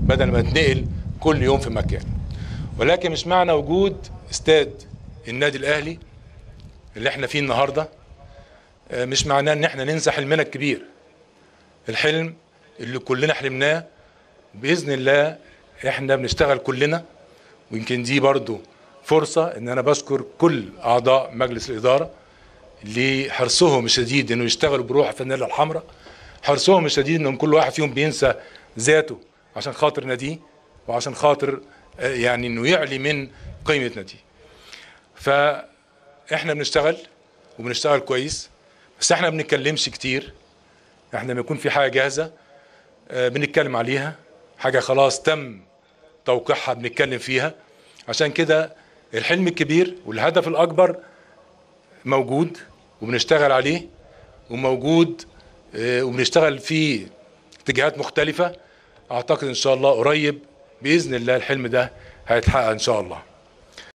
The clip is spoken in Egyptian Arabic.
بدل ما نتنقل كل يوم في مكان ولكن مش معنى وجود استاد النادي الاهلي اللي احنا فيه النهارده آه، مش معناه ان احنا ننسى حلمنا الكبير الحلم اللي كلنا حلمناه باذن الله احنا بنشتغل كلنا ويمكن دي برضو فرصه ان انا بشكر كل اعضاء مجلس الاداره لحرصهم الشديد انه يشتغلوا بروح الفانيلا الحمراء حرصهم الشديد ان كل واحد فيهم بينسى ذاته عشان خاطر ناديه وعشان خاطر آه، يعني انه يعلي من قيمه ناديه فاحنا بنشتغل وبنشتغل كويس بس احنا ما بنتكلمش كتير احنا لما يكون في حاجه جاهزه آه، بنتكلم عليها حاجه خلاص تم توقيعها بنتكلم فيها عشان كده الحلم الكبير والهدف الاكبر موجود وبنشتغل عليه وموجود آه، وبنشتغل في اتجاهات مختلفه اعتقد ان شاء الله قريب باذن الله الحلم ده هيتحقق ان شاء الله